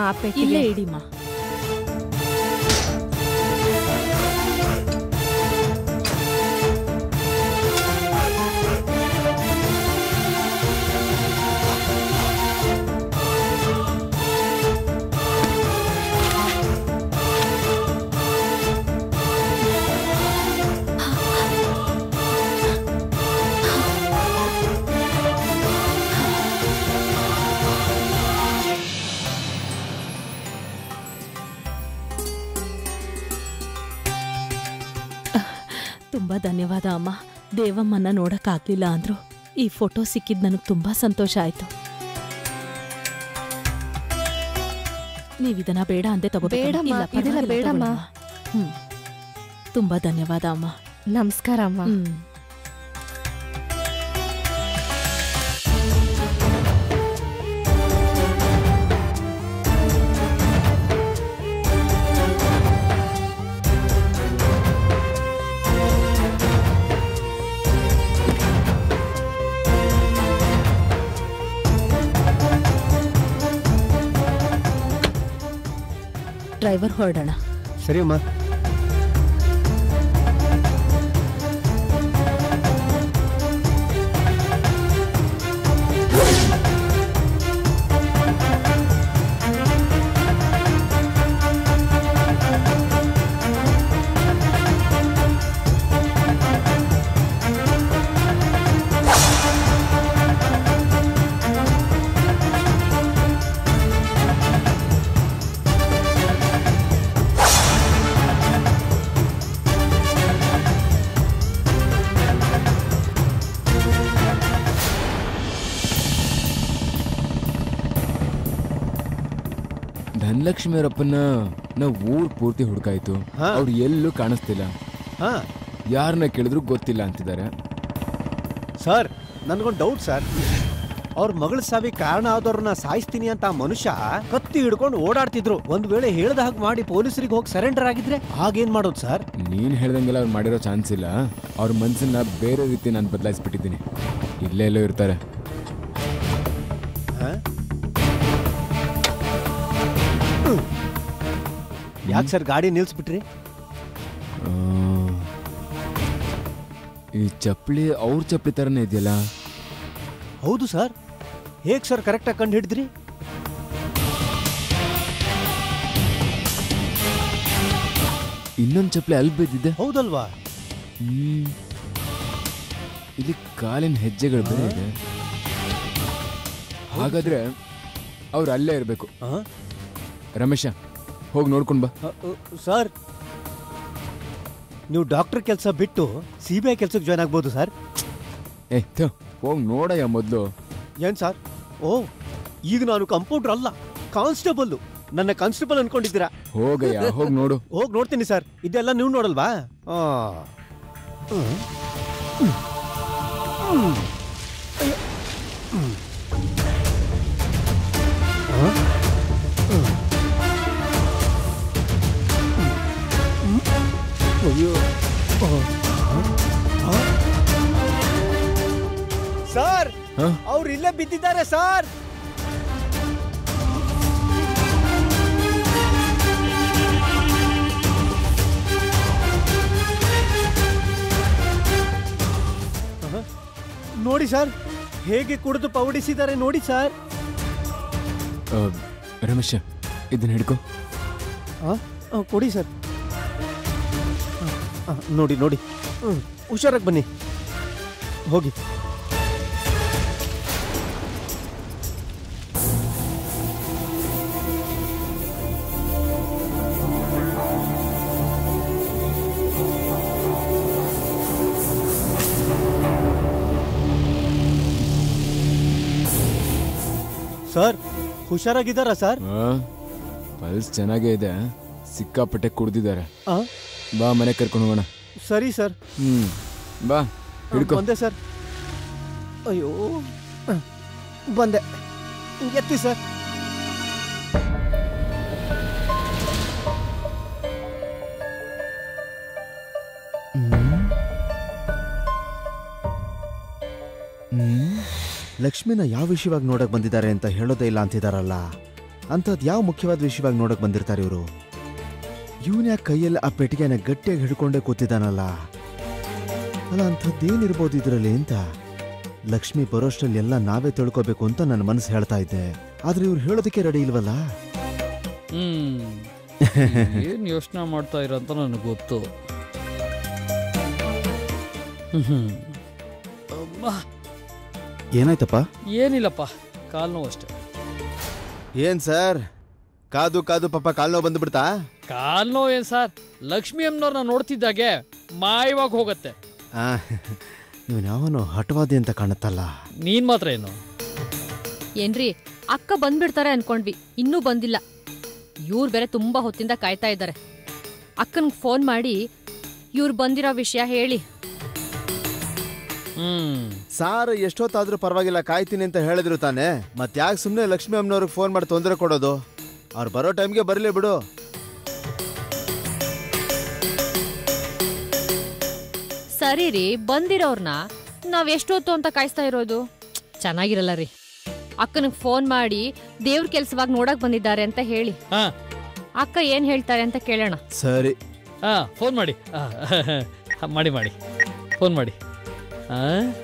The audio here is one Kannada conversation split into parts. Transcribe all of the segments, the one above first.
ಆ ಪೆಟ್ಟಿಗೆ ಇಲ್ಲೇ ಇಡಿಮ್ಮ ತುಂಬಾ ಧನ್ಯವಾದ ಅಮ್ಮ ದೇವಮ್ಮನ ನೋಡಕ್ಕಾಗ್ಲಿಲ್ಲ ಅಂದ್ರು ಈ ಫೋಟೋ ಸಿಕ್ಕಿದ್ ನನಗೆ ತುಂಬಾ ಸಂತೋಷ ಆಯ್ತು ನೀವಿದನ್ನ ಬೇಡ ಅಂದೆ ತಗೋಬೇಕು ಬೇಡಮ್ಮ, ಇದೆಲ್ಲ ಬೇಡಮ್ಮ. ಹ್ಮ್ ತುಂಬಾ ಧನ್ಯವಾದ ಅಮ್ಮ ನಮಸ್ಕಾರ ಅಮ್ಮ ಹ್ಮ್ ಡ್ರೈವರ್ ಹೊರಡೋಣ ಸರಿ ಅಮ್ಮ ಧನಲಕ್ಷ್ಮಿಯವರಪ್ಪನ ನಾವು ಊರ್ ಪೂರ್ತಿ ಹುಡುಕಾಯ್ತು ಹಾ. ಅವ್ರು ಎಲ್ಲೂ ಕಾಣಿಸ್ತಿಲ್ಲ ಹಾ ಯಾರನ್ನ ಕೇಳಿದ್ರು ಗೊತ್ತಿಲ್ಲ ಅಂತಿದ್ದಾರೆ ಸರ್ ನನ್ಗೊಂದು ಡೌಟ್ ಸರ್ ಅವ್ರ ಮಗಳ ಸಾವಿ ಕಾರಣ ಆದವ್ರನ್ನ ಸಾಯಿಸ್ತೀನಿ ಅಂತ ಆ ಮನುಷ್ಯ ಕತ್ತಿ ಹಿಡ್ಕೊಂಡು ಓಡಾಡ್ತಿದ್ರು ಒಂದ್ ವೇಳೆ ಹೇಳ್ದ ಹಾಗೆ ಮಾಡಿ ಪೊಲೀಸರಿಗೆ ಹೋಗಿ ಸರೆಂಡರ್ ಆಗಿದ್ರೆ ಆಗೇನ್ ಮಾಡೋದು ಸರ್ ನೀನ್ ಹೇಳ್ದಂಗೆಲ್ಲ ಅವ್ರು ಮಾಡಿರೋ ಚಾನ್ಸ್ ಇಲ್ಲ ಅವ್ರ ಮನ್ಸನ್ನ ಬೇರೆ ರೀತಿ ನಾನು ಬದಲಾಯಿಸ್ಬಿಟ್ಟಿದ್ದೀನಿ ಇಲ್ಲೇ ಎಲ್ಲೋ ಇರ್ತಾರೆ ಯಾಕೆ ಸರ್ ಗಾಡಿ ನಿಲ್ಸ್ಬಿಟ್ರಿ ಆ, ಈ ಚಪ್ಪಲಿ ಅವ್ರ ಚಪ್ಪಲಿ ಥರನೇ ಇದೆಯಲ್ಲ ಹೌದು ಸರ್ ಹೇಗ್ ಸರ್ ಕರೆಕ್ಟಾಗಿ ಕಂಡು ಹಿಡಿದ್ರಿ ಇನ್ನೊಂದು ಚಪ್ಪಲಿ ಅಲ್ಲಿ ಬಿದ್ದಿದೆ ಹೌದಲ್ವಾ ಹ್ಮ್. ಇಲ್ಲಿ ಕಾಲಿನ ಹೆಜ್ಜೆಗಳು ಬೇರೆ ಇದೆ ಹಾಗಾದ್ರೆ ಅವ್ರು ಅಲ್ಲೇ ಇರಬೇಕು ಆ? ರಮೇಶ ಹೋಗಿ ನೋಡ್ಕೊಂಡ್ ಬಾ ಅ, ಅ, ಸರ್ ನೀವು ಡಾಕ್ಟರ್ ಕೆಲಸ ಬಿಟ್ಟು ಸಿ ಬಿ ಐ ಕೆಲಸಕ್ಕೆ ಜಾಯ್ನ್ ಆಗ್ಬೋದು ಸರ್ ಏ ಹೋಗಿ ನೋಡಯ್ಯ ಮೊದಲು ಏನ್ ಸರ್ ಓ ಈಗ ನಾನು ಕಂಪೌಂಡರ್ ಅಲ್ಲ ಕಾನ್ಸ್ಟೇಬಲ್ ನನ್ನ ಕಾನ್ಸ್ಟೇಬಲ್ ಅನ್ಕೊಂಡಿದ್ದೀರಾ ಹೋಗಯ್ಯ ಹೋಗಿ ನೋಡು ಹೋಗಿ ನೋಡ್ತೀನಿ ಸರ್ ಇದೆಲ್ಲ ನೀವು ನೋಡಲ್ವಾ ಆ. ಹ್ಮ್. ಹ್ಮ್. ಹ್ಮ್. ಅಯ್ಯೋ. ಹ್ಮ್. ಆ? ಹ್ಮ್. ಹ್ಮ್. ಅಯ್ಯೋ ಆ. ಆ? ಆ? ಸರ್ ಹ? ಅವ್ರು ಇಲ್ಲೇ ಬಿದ್ದಿದ್ದಾರೆ ಸರ್ ಆಹಾ. ನೋಡಿ ಸರ್ ಹೇಗೆ ಕುಡಿದು ಪೌಡಿಸಿದ್ದಾರೆ ನೋಡಿ ಸರ್ ಆ, ರಮೇಶ ಇದನ್ನ ಹಿಡ್ಕೊ ಆ? ಆ, ಕೊಡಿ ಸರ್ ಆ, ಆ, ನೋಡಿ ನೋಡಿ ಹ್ಮ್. ಹುಷಾರಾಗಿ ಬನ್ನಿ ಹೋಗಿ ಸರ್ ಹುಷಾರಾಗಿದ್ದಾರಾ ಸರ್ ಆ, ಪಲ್ಸ್ ಚೆನ್ನಾಗೇ ಇದೆ ಸಿಕ್ಕಾಪಟ್ಟೆ ಕುಡ್ದಿದ್ದಾರೆ ಆ? ಬಾ ಮನೆ ಕರ್ಕೊಂಡು ಹೋಗೋಣ ಸರಿ ಸರ್ ಹ್ಮ್ ಬಾ ಹಿಡ್ಕೊ ಬಂದೆ ಸರ್ ಅಯ್ಯೋ ಹ, ಬಂದೆ ಎತ್ತಿ ಸರ್ ಲಕ್ಷ್ಮಿನ ಯಾವ ವಿಷಯವಾಗಿ ನೋಡಕ್ ಬಂದಿದ್ದಾರೆ ಅಂತ ಹೇಳೋದೇ ಇಲ್ಲ ಅಂತಿದಾರಲ್ಲ ಅಂಥದ್ದು ಯಾವ ಮುಖ್ಯವಾದ ವಿಷಯವಾಗಿ ನೋಡಕ್ ಬಂದಿರ್ತಾರೆ ಇವರು ಇವನ್ ಯಾಕೆ ಕೈಯಲ್ಲಿ ಆ ಪೆಟ್ಟಿಗೆನ ಗಟ್ಟಿಯಾಗಿ ಹಿಡ್ಕೊಂಡೇ ಕೂತಿದ್ದಾನಲ್ಲ ಅಲ್ಲ ಅಂಥದ್ದೇನಿರ್ಬೋದು ಇದರಲ್ಲಿ ಅಂತ ಲಕ್ಷ್ಮಿ ಬರೋಷ್ಟರಲ್ಲಿ ಎಲ್ಲ ನಾವೇ ತಿಳ್ಕೊಬೇಕು ಅಂತ ನನ್ನ ಮನಸ್ಸು ಹೇಳ್ತಾ ಇದ್ದೆ ಆದ್ರೆ ಇವ್ರು ಹೇಳೋದಕ್ಕೆ ರೆಡಿ ಇಲ್ವಲ್ಲ ಹ್ಮ್ ಏನ್ ಯೋಚನೆ ಮಾಡ್ತಾ ಇರೋ ಅಂತ ನನಗೆ ಗೊತ್ತು ಹ್ಮ್. ಅಮ್ಮ, ಏನಾಯ್ತಪ್ಪ ಏನಿಲ್ಲಪ್ಪ ಕಾಲ್ ನೋವು ಅಷ್ಟೆ ಏನ್ ಸರ್ ಕಾದು ಕಾದು ಪಾಪ ಕಾಲ್ನೋ ಬಂದ್ಬಿಡ್ತಾ ಕಾಲ್ ನೋವು ಏನ್ ಸರ್ ಲಕ್ಷ್ಮಿ ಅಮ್ಮನವ್ರನ್ನ ನೋಡ್ತಿದ್ದಾಗೆ ಮಾಯವಾಗಿ ಹೋಗತ್ತೆ ಆ, ಇವನ್ ಯಾವನೋ ಹಠವಾದಿ ಅಂತ ಕಾಣುತ್ತಲ್ಲ ನೀನ್ ಮಾತ್ರ ಏನು ಏನ್ರಿ ಅಕ್ಕ ಬಂದ್ಬಿಡ್ತಾರೆ ಅನ್ಕೊಂಡ್ವಿ ಇನ್ನೂ ಬಂದಿಲ್ಲ ಇವ್ರು ಬೇರೆ ತುಂಬಾ ಹೊತ್ತಿಂದ ಕಾಯ್ತಾ ಇದ್ದಾರೆ ಅಕ್ಕನ್ಗೆ ಫೋನ್ ಮಾಡಿ ಇವ್ರು ಬಂದಿರೋ ವಿಷಯ ಹೇಳಿ ಹ್ಮ್ ಸಾರ್ ಎಷ್ಟೊತ್ತಾದ್ರೂ ಪರವಾಗಿಲ್ಲ ಕಾಯ್ತೀನಿ ಅಂತ ಹೇಳಿದ್ರು ತಾನೆ ಮತ್ತೆ ಯಾಕೆ ಸುಮ್ಮನೆ ಲಕ್ಷ್ಮಿ ಅಮ್ಮನವ್ರಿಗೆ ಫೋನ್ ಮಾಡಿ ತೊಂದರೆ ಕೊಡೋದು ಅವ್ರು ಬರೋ ಟೈಮ್ಗೆ ಬರಲಿ ಬಿಡು ಸರಿ ರೀ ಬಂದಿರೋರ್ನ ನಾವ್ ಎಷ್ಟೊತ್ತು ಅಂತ ಕಾಯಿಸ್ತಾ ಇರೋದು ಚೆನ್ನಾಗಿರಲ್ಲ ರೀ ಅಕ್ಕನಿಗೆ ಫೋನ್ ಮಾಡಿ ದೇವ್ರ ಕೆಲ್ಸವಾಗಿ ನೋಡಕ್ ಬಂದಿದ್ದಾರೆ ಅಂತ ಹೇಳಿ ಹಾ ಅಕ್ಕ ಏನ್ ಹೇಳ್ತಾರೆ ಅಂತ ಕೇಳೋಣ ಸರಿ ಹಾ ಫೋನ್ ಮಾಡಿ ಆ, ಮಾಡಿ ಮಾಡಿ ಫೋನ್ ಮಾಡಿ ಆ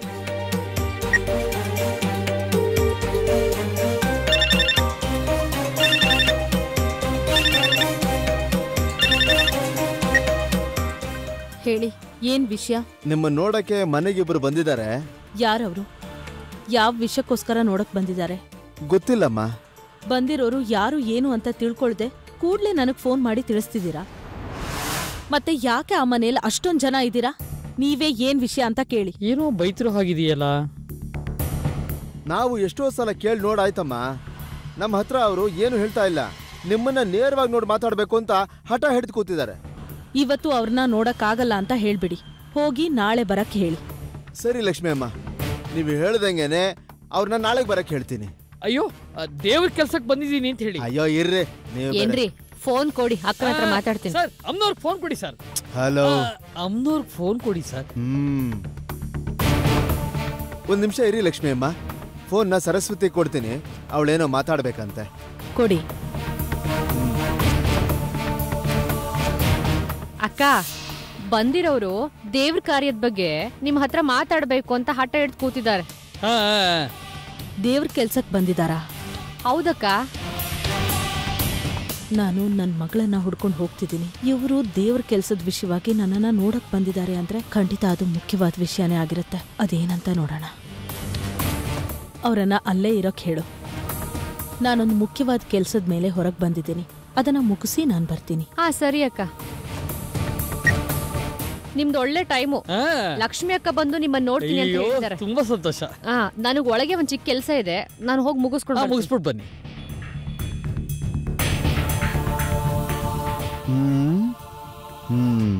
ಹೇಳಿ ಏನ್ ವಿಷಯ ನಿಮ್ಮ ನೋಡಕ್ಕೆ ಮನೆಗಿಬ್ರು ಬಂದಿದ್ದಾರೆ ಯಾರವರು ಯಾವ ವಿಷಯಕ್ಕೋಸ್ಕರ ನೋಡಕ್ ಬಂದಿದ್ದಾರೆ ಗೊತ್ತಿಲ್ಲಮ್ಮ ಬಂದಿರೋರು ಯಾರು ಏನು ಅಂತ ತಿಳ್ಕೊಳ್ದೆ ಕೂಡ್ಲೇ ನನಗ್ ಫೋನ್ ಮಾಡಿ ತಿಳಿಸ್ತಿದ್ದೀರಾ ಮತ್ತೆ ಯಾಕೆ ಆ ಮನೇಲಿ ಅಷ್ಟೊಂದ್ ಜನ ಇದ್ದೀರಾ ನೀವೇ ಏನ್ ವಿಷಯ ಅಂತ ಕೇಳಿ ಏನೋ ಬೈತಿರೋ ಹಾಗಿದೆಯಲ್ಲ ನಾವು ಎಷ್ಟೋ ಸಲ ಕೇಳಿ ನೋಡಾಯ್ತಮ್ಮ ನಮ್ಮ ಹತ್ರ ಅವರು ಏನು ಹೇಳ್ತಾ ಇಲ್ಲ ನಿಮ್ಮನ್ನ ನೇರವಾಗಿ ನೋಡಿ ಮಾತಾಡಬೇಕು ಅಂತ ಹಠ ಹಿಡಿದು ಕೂತಿದ್ದಾರೆ ಇವತ್ತು ಅವ್ರನ್ನ ನೋಡಕ್ಕಾಗಲ್ಲ ಅಂತ ಹೇಳ್ಬಿಡಿ ಹೋಗಿ ನಾಳೆ ಬರಕ್ ಹೇಳಿ ಸರಿ ಲಕ್ಷ್ಮಿ ಅಮ್ಮ ನೀವು ಹೇಳ್ದಂಗೆನೆ ಅವ್ರನ್ನ ನಾಳೆಗೆ ಬರಕ್ ಹೇಳ್ತೀನಿ ಅಯ್ಯೋ ಆ, ದೇವ್ರ ಕೆಲ್ಸಕ್ಕೆ ಬಂದಿದ್ದೀನಿ ಅಂತ ಹೇಳಿ ಅಯ್ಯೋ ಇರ್ರಿ ನೀವು ಏನ್ರಿ ಫೋನ್ ಕೊಡಿ ಅಕ್ಕನ ಹತ್ರ ಮಾತಾಡ್ತೀನಿ ಸರ್ ಅಮ್ನವ್ರಿಗೆ ಫೋನ್ ಕೊಡಿ ಸರ್ ಹಲೋ ಅಮ್ನವ್ರಿಗೆ ಫೋನ್ ಕೊಡಿ ಸರ್ ಹ್ಮ್ ಒಂದ್ ನಿಮಿಷ ಇರಿ ಲಕ್ಷ್ಮಿ ಅಮ್ಮ ಫೋನ್ನ ಸರಸ್ವತಿ ಕೊಡ್ತೀನಿ ಅವಳೇನೋ ಮಾತಾಡ್ಬೇಕಂತೆ ಕೊಡಿ ಅಕ್ಕ ಬಂದಿರೋರು ದೇವ್ರ ಕಾರ್ಯದ ಬಗ್ಗೆ ನಿಮ್ ಹತ್ರ ಮಾತಾಡ್ಬೇಕು ಅಂತ ಹಠ ಹಿಡ್ದು ಕೂತಿದ್ದಾರೆ ಹಾ ದೇವ್ರ ಕೆಲ್ಸಕ್ ಬಂದಿದಾರಾ ಹೌದಕ್ಕ ನಾನು ನನ್ನ ಮಗಳನ್ನ ಹುಡ್ಕೊಂಡು ಹೋಗ್ತಿದ್ದೀನಿ ಇವರು ದೇವ್ರ ಕೆಲ್ಸದ ವಿಷಯವಾಗಿ ನನ್ನನ್ನ ನೋಡಕ್ ಬಂದಿದ್ದಾರೆ ಅಂದ್ರೆ ಖಂಡಿತ ಅದು ಮುಖ್ಯವಾದ ವಿಷಯನೇ ಆಗಿರುತ್ತೆ ಅದೇನಂತ ನೋಡೋಣ ಅವರನ್ನ ಅಲ್ಲೇ ಇರಕ್ ಹೇಳು ನಾನೊಂದು ಮುಖ್ಯವಾದ ಕೆಲ್ಸದ ಮೇಲೆ ಹೊರಗೆ ಬಂದಿದ್ದೀನಿ ಅದನ್ನ ಮುಗಿಸಿ ನಾನು ಬರ್ತೀನಿ ಹಾ ಸರಿ ಅಕ್ಕ ನಿಮ್ದು ಒಳ್ಳೆ ಟೈಮು ಹಾ. ಲಕ್ಷ್ಮಿ ಅಕ್ಕ ಬಂದು ನಿಮ್ಮನ್ನ ನೋಡ್ತೀನಿ ಅಂತ ಅಯ್ಯೋ ಹೇಳಿದ್ದಾರೆ ತುಂಬಾ ಸಂತೋಷ ಹಾ ನನಗ್ ಒಳಗೆ ಒಂದ್ ಚಿಕ್ಕ ಕೆಲ್ಸ ಇದೆ ನಾನು ಹೋಗಿ ಮುಗಿಸ್ಕೊಂಡು ಹಾ ಬರ್ತೀನಿ. ಮುಗಿಸ್ಬಿಟ್ಟು ಬನ್ನಿ ಹ್ಮ್ ಹ್ಮ್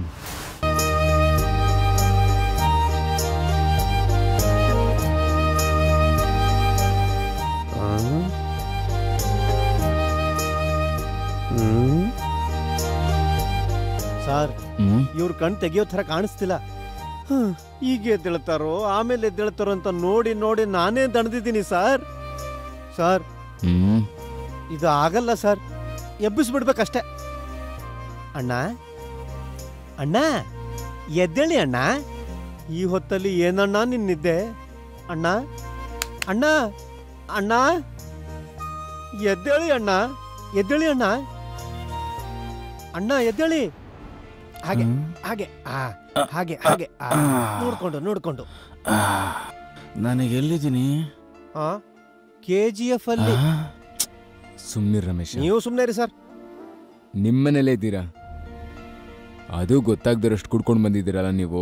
ಸರ್ ಇವ್ರ ಕಣ್ ತೆಗಿಯೋ ಥರ ಕಾಣಿಸ್ತಿಲ್ಲ ಹ್ಮ್, ಈಗ ಎದ್ದೇಳ್ತಾರೋ ಆಮೇಲೆ ಎದ್ದೇಳ್ತಾರೋ ಅಂತ ನೋಡಿ ನೋಡಿ ನಾನೇ ದಣದಿದ್ದೀನಿ ಸರ್ ಸರ್ ಹ್ಮ್ ಇದು ಆಗಲ್ಲ ಸರ್ ಎಬ್ಬಿಸ್ಬಿಡ್ಬೇಕಷ್ಟೆ ಅಣ್ಣ ಅಣ್ಣ ಎದ್ದೇಳಿ ಅಣ್ಣ ಈ ಹೊತ್ತಲ್ಲಿ ಏನಣ್ಣ ನಿನ್ನಿದ್ದೆ ಅಣ್ಣ ಅಣ್ಣ ಅಣ್ಣ ಎದ್ದೇಳಿ ಅಣ್ಣ ಎದ್ದೇಳಿ ಅಣ್ಣ ಅಣ್ಣ ಎದ್ದೇಳಿ ಹಾಗೆ ಹಾಗೆ ಆ, ಹಾಗೆ ಹಾಗೆ ಆ, ನೋಡ್ಕೊಂಡು ನೋಡ್ಕೊಂಡು ನನಗೆ ಎಲ್ಲಿದ್ದೀನಿ ಆ ಕೆ ಜಿ ಎಫ್ ಅಲ್ಲಿ ಸುಮ್ನಿರ್ ರಮೇಶ್ ನೀವು ಸುಮ್ಮನೆ ರೀ ಸರ್ ನಿಮ್ಮನೇಲೇ ಇದ್ದೀರಾ ಅದು ಗೊತ್ತಾಗ್ದಿರಷ್ಟು ಕುಡ್ಕೊಂಡು ಬಂದಿದ್ದೀರಲ್ಲ ನೀವು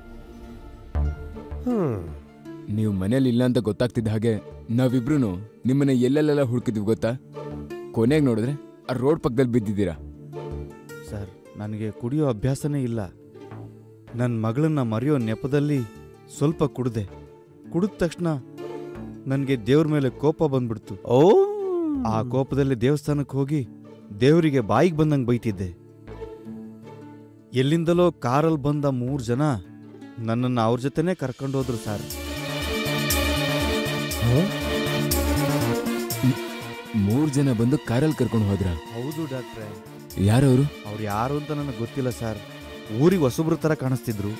ಹ್ಮ್ ನೀವು ಮನೇಲಿ ಇಲ್ಲ ಅಂತ ಗೊತ್ತಾಗ್ತಿದ್ದ ಹಾಗೆ ನಾವಿಬ್ರು ನಿಮ್ಮನ್ನ ಎಲ್ಲೆಲ್ಲೆಲ್ಲ ಹುಡುಕಿದ್ವಿ ಗೊತ್ತಾ ಕೊನೆಗೆ ನೋಡಿದ್ರೆ ಆ ರೋಡ್ ಪಕ್ಕದಲ್ಲಿ ಬಿದ್ದಿದ್ದೀರಾ ಸರ್ ನನಗೆ ಕುಡಿಯೋ ಅಭ್ಯಾಸನೇ ಇಲ್ಲ ನನ್ನ ಮಗಳನ್ನ ಮರೆಯೋ ನೆಪದಲ್ಲಿ ಸ್ವಲ್ಪ ಕುಡ್ದೆ ಕುಡಿದ ತಕ್ಷಣ ನನಗೆ ದೇವ್ರ ಮೇಲೆ ಕೋಪ ಬಂದ್ಬಿಡ್ತು ಓ ಆ ಕೋಪದಲ್ಲಿ ದೇವಸ್ಥಾನಕ್ಕೆ ಹೋಗಿ ದೇವರಿಗೆ ಬಾಯಿಗೆ ಬಂದಂಗೆ ಬೈತಿದ್ದೆ ಎಲ್ಲಿಂದಲೋ ಕಾರಲ್ಲಿ ಬಂದ ಮೂರು ಜನ ನನ್ನನ್ನು ಅವ್ರ ಜೊತೆನೇ ಕರ್ಕೊಂಡೋದ್ರು ಸರ್ ಮೂರ್ ಜನ ಬಂದು ಕಾರಲ್ಲಿ ಕರ್ಕೊಂಡು ಹೋದ್ರ ಹೌದು ಡಾಕ್ಟ್ರೆ ಯಾರವರು ಅವ್ರು ಯಾರು ಅಂತ ನನಗೆ ಗೊತ್ತಿಲ್ಲ ಸರ್ ಊರಿಗೆ ಹೊಸಬ್ರ ಥರ ಕಾಣಿಸ್ತಿದ್ರು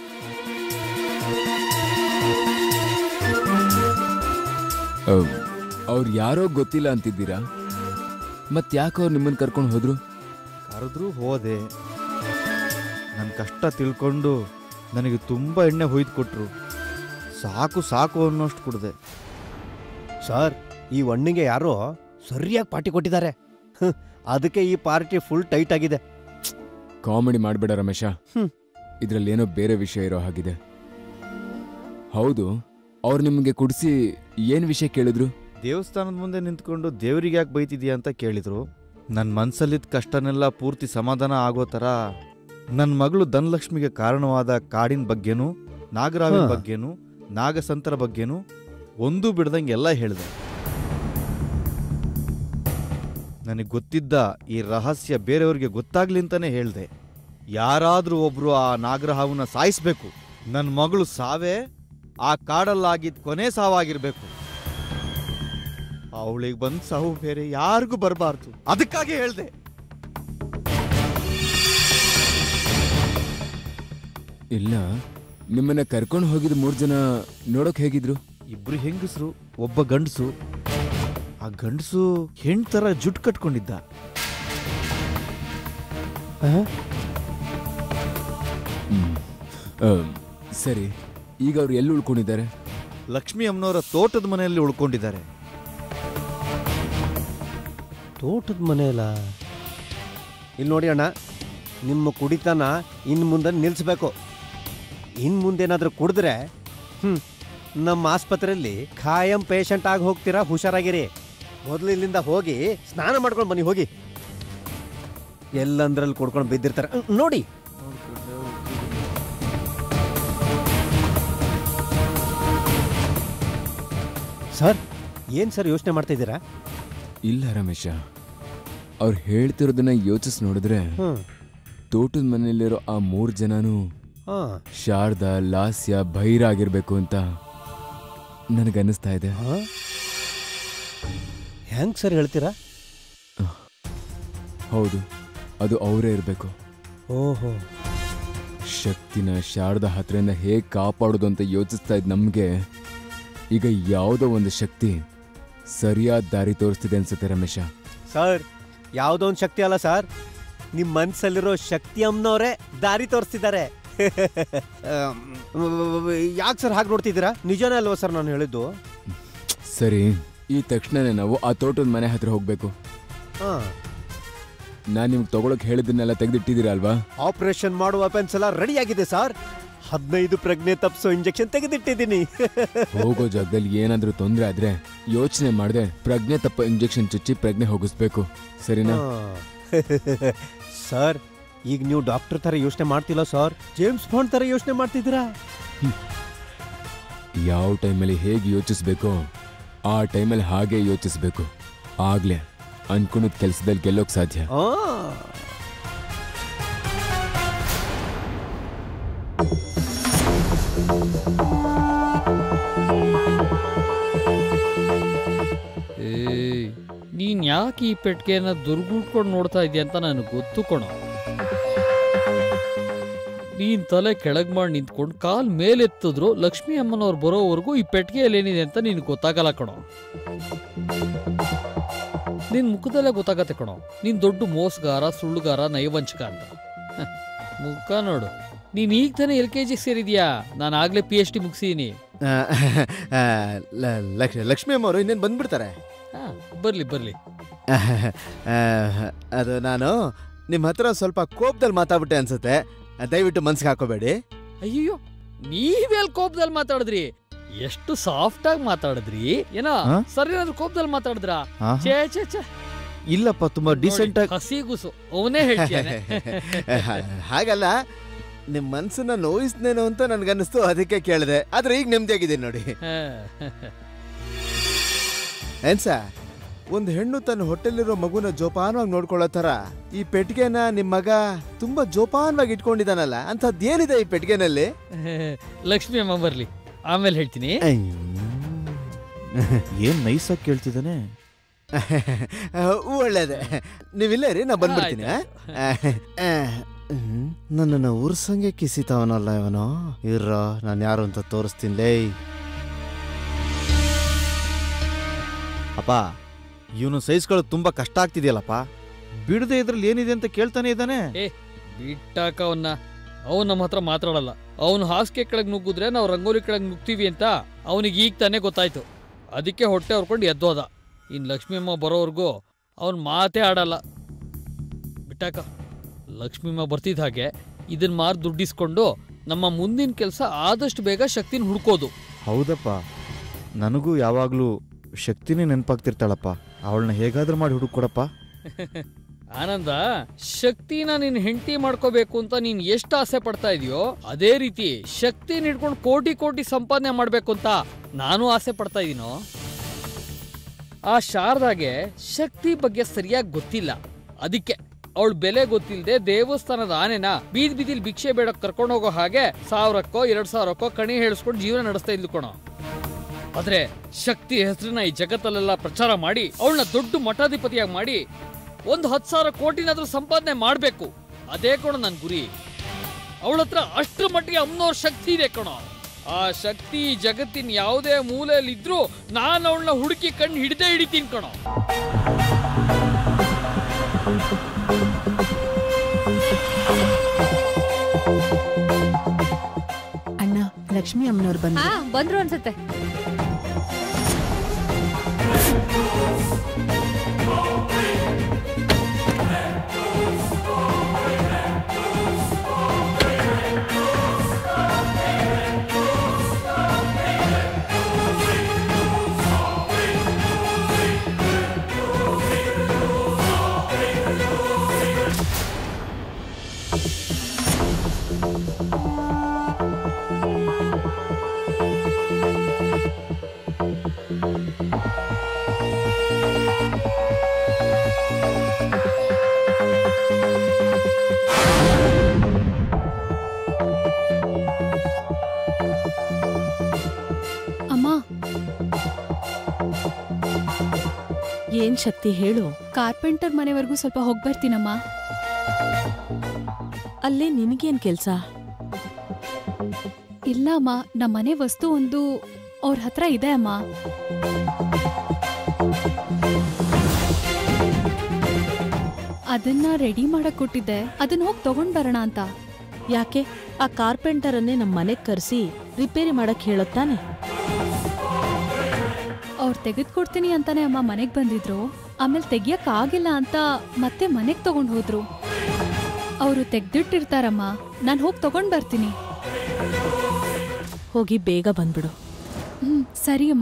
ಅವ್ರು ಯಾರೋ ಗೊತ್ತಿಲ್ಲ ಅಂತಿದ್ದೀರಾ ಮತ್ ಯಾಕೆ ಅವ್ರು ನಿಮ್ಮನ್ನ ಕರ್ಕೊಂಡು ಹೋದ್ರು ಕರೆದ್ರು ಹೋದೆ ನನ್ನ ಕಷ್ಟ ತಿಳ್ಕೊಂಡು ನನಗೆ ತುಂಬ ಎಣ್ಣೆ ಹೊಯ್ದು ಕೊಟ್ರು ಸಾಕು ಸಾಕು ಅನ್ನೋಷ್ಟು ಕುಡ್ದೆ ಸರ್ ಈ ಹಣ್ಣಿಗೆ ಯಾರೋ ಸರಿಯಾಗಿ ಪಾರ್ಟಿ ಕೊಟ್ಟಿದ್ದಾರೆ ಹ್ಮ್, ಅದಕ್ಕೆ ಈ ಪಾರ್ಟಿ ಫುಲ್ ಟೈಟ್ ಆಗಿದೆ ಕಾಮಿಡಿ ಮಾಡ್ಬೇಡ ರಮೇಶ ಹ್ಮ್. ಇದ್ರಲ್ಲಿ ಏನೋ ಬೇರೆ ವಿಷಯ ಇರೋ ಹಾಗಿದೆ ಹೌದು ಅವ್ರು ನಿಮಗೆ ಕುಡಿಸಿ ಏನ್ ವಿಷಯ ಕೇಳಿದ್ರು ದೇವಸ್ಥಾನದ ಮುಂದೆ ನಿಂತ್ಕೊಂಡು ದೇವರಿಗೆ ಯಾಕೆ ಬೈತಿದ್ಯಾ ಅಂತ ಕೇಳಿದ್ರು ನನ್ನ ಮನ್ಸಲ್ಲಿದ್ದ ಕಷ್ಟನೆಲ್ಲ ಪೂರ್ತಿ ಸಮಾಧಾನ ಆಗೋ ಥರ ನನ್ನ ಮಗಳು ಧನಲಕ್ಷ್ಮಿಗೆ ಕಾರಣವಾದ ಕಾಡಿನ ಬಗ್ಗೆನೂ ನಾಗರಾವಿನ ಹಾ. ಬಗ್ಗೆನೂ ನಾಗಸಂತರ ಬಗ್ಗೆನೂ ಒಂದೂ ಬಿಡ್ದಂಗೆ ಎಲ್ಲ ಹೇಳಿದೆ ನನಗೆ ಗೊತ್ತಿದ್ದ ಈ ರಹಸ್ಯ ಬೇರೆಯವ್ರಿಗೆ ಗೊತ್ತಾಗ್ಲಿ ಅಂತಾನೆ ಹೇಳಿದೆ ಯಾರಾದ್ರೂ ಒಬ್ರು ಆ ನಾಗರಹಾವನ್ನ ಸಾಯಿಸ್ಬೇಕು ನನ್ನ ಮಗಳು ಸಾವೇ ಆ ಕಾಡಲ್ಲಾಗಿದ್ದ ಕೊನೆ ಸಾವಾಗಿರ್ಬೇಕು ಅವಳಿಗೆ ಬಂದ್ ಸಾವು ಬೇರೆ ಯಾರಿಗೂ ಬರಬಾರ್ದು ಅದಕ್ಕಾಗಿ ಹೇಳ್ದೆ ಇಲ್ಲ ನಿಮ್ಮನ್ನ ಕರ್ಕೊಂಡು ಹೋಗಿದ ಮೂರ್ ಜನ ನೋಡೋಕ್ ಹೇಗಿದ್ರು ಇಬ್ರು ಹೆಂಗಸರು ಒಬ್ಬ ಗಂಡಸು ಆ ಗಂಡಸು ಹೆಣ್ ತರ ಜುಟ್ ಕಟ್ಕೊಂಡಿದ್ದ ಹ್ಮ್. ಅಮ್, ಸರಿ ಈಗ ಅವ್ರು ಎಲ್ಲಿ ಉಳ್ಕೊಂಡಿದ್ದಾರೆ ಲಕ್ಷ್ಮಿ ಅಮ್ಮನವರ ತೋಟದ ಮನೆಯಲ್ಲಿ ಉಳ್ಕೊಂಡಿದ್ದಾರೆ ತೋಟದ ಮನೆಯಲ್ಲ ಇಲ್ಲಿ ನೋಡಿ ಅಣ್ಣ ನಿಮ್ಮ ಕುಡಿತನ ಇನ್ನು ಮುಂದೆ ನಿಲ್ಲಿಸ್ಬೇಕು ಇನ್ನು ಮುಂದೇನಾದರೂ ಕುಡಿದ್ರೆ ಹ್ಞೂ ನಮ್ಮ ಆಸ್ಪತ್ರೆಯಲ್ಲಿ ಖಾಯಂ ಪೇಷಂಟ್ ಆಗಿ ಹೋಗ್ತೀರಾ ಹುಷಾರಾಗಿರಿ ಮೊದಲು ಇಲ್ಲಿಂದ ಹೋಗಿ ಸ್ನಾನ ಮಾಡ್ಕೊಂಡು ಬನ್ನಿ ಹೋಗಿ ಎಲ್ಲಂದ್ರಲ್ಲಿ ಕುಡ್ಕೊಂಡು ಬಿದ್ದಿರ್ತಾರೆ ಹ್ಮ್, ನೋಡಿ ಸರ್ ಏನು ಸರ್ ಯೋಚನೆ ಮಾಡ್ತಾ ಇದ್ದೀರಾ ಇಲ್ಲ ರಮೇಶ ಅವ್ರು ಹೇಳ್ತಿರೋದನ್ನ ಯೋಚಿಸ್ ನೋಡಿದ್ರೆ ಹ್ಞೂ ತೋಟದ ಮನೆಯಲ್ಲಿರೋ ಆ ಮೂರ್ ಜನನು ಹಾಂ ಶಾರದಾ ಲಾಸ್ಯ ಭೈರ ಆಗಿರ್ಬೇಕು ಅಂತ ನನಗನ್ನಿಸ್ತಾ ಇದೆ ಹೆಂಗ್ ಸರ್ ಹೇಳ್ತೀರಾ ಹೌದು ಅದು ಅವರೇ ಇರಬೇಕು ಓಹೋ ಶಕ್ತಿನ ಶಾರದಾ ಹತ್ರದಿಂದ ಹೇಗೆ ಕಾಪಾಡೋದು ಅಂತ ಯೋಚಿಸ್ತಾ ಇದ್ದ ನಮಗೆ ಈಗ ಯಾವುದೋ ಒಂದು ಶಕ್ತಿ ಸರಿಯಾದ ದಾರಿ ತೋರಿಸ್ತಿದೆ ಅನ್ಸುತ್ತೆ ರಮೇಶ ಸರ್ ಯಾವುದೋ ಒಂದು ಶಕ್ತಿ ಅಲ್ಲ ಸರ್ ನಿಮ್ಮ ಮನ್ಸಲ್ಲಿರೋ ಶಕ್ತಿ ಅಮ್ಮನವರೇ ದಾರಿ ತೋರಿಸ್ತಿದ್ದಾರೆ ಯಾಕೆ ಸರ್ ಹಾಗೆ ನೋಡ್ತಿದ್ದೀರಾ ನಿಜನೇ ಅಲ್ವಾ ಸರ್ ನಾನು ಹೇಳಿದ್ದು ಸರಿ ಈ ತಕ್ಷಣನೇ ನಾವು ಆ ತೋಟದ ಮನೆ ಹತ್ರ ಹೋಗ್ಬೇಕು ಹಾಂ ನಾನು ನಿಮ್ಗೆ ತಗೊಳಕ್ ಹೇಳಿದ್ದನ್ನೆಲ್ಲ ತೆಗೆದಿಟ್ಟಿದ್ದೀರಾ ಅಲ್ವಾ ಆಪರೇಷನ್ ಮಾಡುವ ವೆಪನ್ಸ್ ಎಲ್ಲ ರೆಡಿ ಆಗಿದೆ ಸರ್ ಹದಿನೈದು ಪ್ರಜ್ಞೆ ತಪ್ಪಿಸೋ ಇಂಜೆಕ್ಷನ್ ತೆಗೆದಿಟ್ಟಿದ್ದೀನಿ ಹೋಗೋ ಜಾಗದಲ್ಲಿ ಏನಾದ್ರೂ ತೊಂದರೆ ಆದ್ರೆ ಯೋಚನೆ ಮಾಡದೆ ಪ್ರಜ್ಞೆ ತಪ್ಪ ಇಂಜೆಕ್ಷನ್ ಚುಚ್ಚಿ ಪ್ರಜ್ಞೆ ಹೋಗಿಸ್ಬೇಕು ಸರಿನಾ ಸರ್ ಈಗ ನೀವು ಡಾಕ್ಟರ್ ತರ ಯೋಚನೆ ಮಾಡ್ತಿಲ್ಲ ಸರ್ ಜೇಮ್ಸ್ ಬಾಂಡ್ ತರ ಯೋಚನೆ ಮಾಡ್ತಿದ್ದೀರಾ ಯಾವ ಟೈಮಲ್ಲಿ ಹೇಗೆ ಯೋಚಿಸ್ಬೇಕೋ ಆ ಟೈಮಲ್ಲಿ ಹಾಗೆ ಯೋಚಿಸ್ಬೇಕು ಆಗ್ಲೇ ಅನ್ಕೊಂಡಿದ್ ಕೆಲಸದಲ್ಲಿ ಗೆಲ್ಲೋಕ್ ಸಾಧ್ಯ ಆ ಏಯ್ ನೀನ್ ಯಾಕೆ ಈ ಪೆಟ್ಟಿಗೆನ ದುರ್ಗುಟ್ಕೊಂಡು ನೋಡ್ತಾ ಇದೀಯ ಅಂತ ನನಗೆ ಗೊತ್ತು ಕಣೋ ನೀನ್ ತಲೆ ಕೆಳಗ್ ಮಾಡಿ ನಿಂತ್ಕೊಂಡು ಕಾಲ್ ಮೇಲೆತ್ತಿದ್ರು ಲಕ್ಷ್ಮಿ ಅಮ್ಮನವ್ರು ಬರೋವರೆಗೂ ಈ ಪೆಟ್ಟಿಗೆಯಲ್ಲಿ ಏನಿದೆ ಅಂತ ನಿನ್ಗೆ ಗೊತ್ತಾಗಲ್ಲ ಕಣೋ ನಿನ್ ಮುಖದಲ್ಲೇ ಗೊತ್ತಾಗತ್ತೆ ಕಣೋ ನೀನ್ ದೊಡ್ಡ ಮೋಸಗಾರ ಸುಳ್ಳುಗಾರ ನೈವಂಚಕ ಅಂತ ಹ, ಮುಖ ನೋಡು ನೀನ್ ಈಗ ತಾನೇ ಎಲ್ ಕೆ ಜಿ ಸೇರಿದ್ಯಾ ನಾನು ಆಗ್ಲೇ ಪಿ ಎಚ್ ಡಿ ಮುಗಿಸೀನಿ ಲಕ್ಷ್ಮಿ ಅಮ್ಮವರು ಇನ್ನೇನು ಬಂದ್ಬಿಡ್ತಾರೆ ಹಾ ಬರ್ಲಿ ಬರ್ಲಿ ಅದು ನಾನು ನಿಮ್ಮ ಹತ್ರ ಸ್ವಲ್ಪ ಕೋಪದಲ್ಲಿ ಮಾತಾಡ್ಬಿಟ್ಟೆ ಅನ್ಸುತ್ತೆ ದಯವಿಟ್ಟು ಮನ್ಸಿಗೆ ಹಾಕೋಬೇಡಿ ಅಯ್ಯೋ ನೀವೆಲ್ ಕೋಪದಲ್ಲಿ ಮಾತಾಡಿದ್ರಿ ಎಷ್ಟು ಸಾಫ್ಟ್ ಆಗಿ ಮಾತಾಡಿದ್ರಿ ಏನೋ ಹಾ? ಸರಿ ಏನಾದ್ರು ಕೋಪದಲ್ಲಿ ಮಾತಾಡಿದ್ರಾ ಹಾ? ಛೇ ಛೇ ಛೇ ಇಲ್ಲಪ್ಪ ತುಂಬಾ ಡೀಸೆಂಟ್ ಆಗಿ ಹಸಿಗುಸು ಅವನೇ ಹೇಳ್ತಾನೆ ಹಾಗಲ್ಲ ನಿಮ್ಮ ಮನ್ಸನ್ನ ನೋಯಿಸ್ನೇನೋ ಅಂತ ನನ್ಗನ್ನಿಸ್ತು ಅದಕ್ಕೆ ಕೇಳಿದೆ ಆದ್ರೆ ಈಗ ನೆಮ್ಮದಿಯಾಗಿದ್ದೀನಿ ನೋಡಿ ಏನ್ ಸರ್ ಒಂದು ಹೆಣ್ಣು ತನ್ನ ಹೊಟ್ಟೆಲಿರೋ ಮಗುನ ಜೋಪಾನವಾಗಿ ನೋಡ್ಕೊಳ್ಳೋ ತರ ಈ ಪೆಟ್ಟಿಗೆನ ನಿಮ್ ಮಗ ತುಂಬಾ ಜೋಪಾನವಾಗಿ ಇಟ್ಕೊಂಡಿದಾನಲ್ಲ ಅಂಥದ್ದೇನಿದೆ ಈ ಪೆಟ್ಟಿಗೆನಲ್ಲಿ ಲಕ್ಷ್ಮಿ ಅಮ್ಮ ಬರ್ಲಿ ಆಮೇಲೆ ಹೇಳ್ತೀನಿ ಏನ್ ನೈಸಾಗಿ ಕೇಳ್ತಿದ್ದಾನೆ ಒಳ್ಳೇದೆ ನೀವಿಲ್ಲೇ ರೀ ನಾ ಬಂದ್ಬಿಡ್ತೀನಿ ನನ್ನನ್ನು ಉರ್ಸಂಗೆ ಕಿಸಿತಾವನಲ್ಲ ಇವನು ಇರ್ರ ನಾನು ಯಾರು ಅಂತ ತೋರಿಸ್ತೀನಿ ಲೇ ಅಪ್ಪ ಇವನು ಸಹಿಸ್ಕೊಳ್ಳೋದು ತುಂಬಾ ಕಷ್ಟ ಆಗ್ತಿದೆಯಲ್ಲಪ್ಪ ಬಿಡದೆ ಇದ್ರಲ್ಲಿ ಏನಿದೆ ಅಂತ ಕೇಳ್ತಾನೆ ಇದ್ದಾನೆ ಬಿಟ್ಟಾಕ ಅವನ್ನ ಅವನು ನಮ್ಮ ಹತ್ರ ಮಾತಾಡಲ್ಲ ಅವನು ಹಾಸಿಗೆ ಕೆಳಗೆ ನುಗ್ಗಿದ್ರೆ ನಾವು ರಂಗೋಲಿ ಕೆಳಗೆ ನುಗ್ತೀವಿ ಅಂತ ಅವನಿಗೆ ಈಗ ತಾನೇ ಗೊತ್ತಾಯ್ತು ಅದಕ್ಕೆ ಹೊಟ್ಟೆ ಹೊರ್ಕೊಂಡು ಎದ್ದೋದ ಇನ್ನು ಲಕ್ಷ್ಮೀಮ್ಮ ಬರೋವರೆಗೂ ಅವನು ಮಾತೇ ಆಡಲ್ಲ ಬಿಟ್ಟಾಕ ಲಕ್ಷ್ಮೀಮ್ಮ ಬರ್ತಿದ್ದ ಹಾಗೆ ಇದನ್ನ ಮಾರು ದುಡ್ಡಿಸ್ಕೊಂಡು ನಮ್ಮ ಮುಂದಿನ ಕೆಲಸ ಆದಷ್ಟು ಬೇಗ ಶಕ್ತಿನ ಹುಡ್ಕೋದು ಹೌದಪ್ಪ ನನಗೂ ಯಾವಾಗಲೂ ಶಕ್ತಿನೇ ನೆನಪಾಗ್ತಿರ್ತಾಳಪ್ಪ ಅವಳನ್ನ ಹೇಗಾದ್ರೂ ಮಾಡಿ ಹುಡುಕೊಡಪ್ಪ ಆನಂದ ಶಕ್ತಿನ ನೀನ್ ಹೆಂಡತಿ ಮಾಡ್ಕೋಬೇಕು ಅಂತ ನೀನ್ ಎಷ್ಟು ಆಸೆ ಪಡ್ತಾ ಇದೆಯೋ ಅದೇ ರೀತಿ ಶಕ್ತಿನ ಹಿಡ್ಕೊಂಡು ಕೋಟಿ ಕೋಟಿ ಸಂಪಾದನೆ ಮಾಡ್ಬೇಕು ಅಂತ ನಾನು ಆಸೆ ಪಡ್ತಾ ಇದೀನೋ ಆ ಶಾರದಾಗೆ ಶಕ್ತಿ ಬಗ್ಗೆ ಸರಿಯಾಗಿ ಗೊತ್ತಿಲ್ಲ ಅದಕ್ಕೆ ಅವಳ ಬೆಲೆ ಗೊತ್ತಿಲ್ಲದೆ ದೇವಸ್ಥಾನದ ಆನೆನ ಬೀದಿ ಬೀದಿಲ್ ಭಿಕ್ಷೆ ಬೇಡಕ್ ಕರ್ಕೊಂಡು ಹೋಗೋ ಹಾಗೆ ಸಾವಿರಕ್ಕೋ ಎರಡ್ ಸಾವಿರಕ್ಕೋ ಕಣಿ ಹೇಳಿಸ್ಕೊಂಡು ಜೀವನ ನಡೆಸ್ತಾ ಇದ್ಲು ಕಣೋ ಆದ್ರೆ ಶಕ್ತಿ ಹೆಸರನ್ನ ಈ ಜಗತ್ತಲ್ಲೆಲ್ಲ ಪ್ರಚಾರ ಮಾಡಿ ಅವಳನ್ನ ದೊಡ್ಡ ಮಠಾಧಿಪತಿಯಾಗಿ ಮಾಡಿ ಒಂದು ಹತ್ತು ಸಾವಿರ ಕೋಟಿನಾದ್ರೂ ಸಂಪಾದನೆ ಮಾಡಬೇಕು ಅದೇ ಕಣೋ ನನ್ನ ಗುರಿ ಅವಳ ಹತ್ರ ಅಷ್ಟ್ರ ಮಟ್ಟಿಗೆ ಅಮ್ಮನವ್ರ ಶಕ್ತಿ ಇದೆ ಕಣೋ ಆ ಶಕ್ತಿ ಈ ಜಗತ್ತಿನ ಯಾವುದೇ ಮೂಲೆಯಲ್ಲಿ ಇದ್ರೂ ನಾನು ಅವಳನ್ನ ಹುಡುಕಿ ಕಣ್ಣು ಹಿಡ್ದೇ ಹಿಡಿತೀನಿ ಕಣೋ ಅಣ್ಣ ಲಕ್ಷ್ಮಿ ಅಮ್ಮನವ್ರು ಬಂದ್ರು ಹಾ ಬಂದ್ರು ಅನ್ಸತ್ತೆ ಅಮ್ಮ ಏನ್ ಶಕ್ತಿ ಹೇಳು ಕಾರ್ಪೆಂಟರ್ ಮನೆವರೆಗೂ ಸ್ವಲ್ಪ ಹೋಗಿ ಬರ್ತೀನಮ್ಮ ಅಲ್ಲೇ ನಿನಗೇನ್ ಕೆಲ್ಸ ಇಲ್ಲ ಅಮ್ಮ ನಮ್ಮ ಮನೆ ವಸ್ತು ಒಂದು ಅವ್ರ ಹತ್ರ ಇದೆ ಅಮ್ಮ ಅದನ್ನ ರೆಡಿ ಮಾಡಕ್ ಕೊಟ್ಟಿದ್ದೆ ಅದನ್ನ ಹೋಗಿ ತಗೊಂಡ್ ಬರೋಣ ಅಂತ ಯಾಕೆ ಆ ಕಾರ್ಪೆಂಟರನ್ನೇ ನಮ್ಮ ಮನೆಗ್ ಕರೆಸಿ ರಿಪೇರಿ ಮಾಡಕ್ ಹೇಳತ್ತಾನೆ ಅವ್ರು ತೆಗೆದ್ಕೊಡ್ತೀನಿ ಅಂತಾನೆ ಅಮ್ಮ ಮನೆಗ್ ಬಂದಿದ್ರು ಆಮೇಲೆ ತೆಗಿಯಕ್ ಆಗಿಲ್ಲ ಅಂತ ಮತ್ತೆ ಮನೆಗ್ ತಗೊಂಡ್ ಹೋದ್ರು ಅವರು ತೆಗ್ದಿಟ್ಟಿರ್ತಾರಮ್ಮ ನಾನ್ ಹೋಗಿ ತಗೊಂಡ್ ಬರ್ತೀನಿ ಹೋಗಿ ಬೇಗ ಬಂದ್ಬಿಡು ಹ್ಮ್ ಸರಿ ಅಮ್ಮ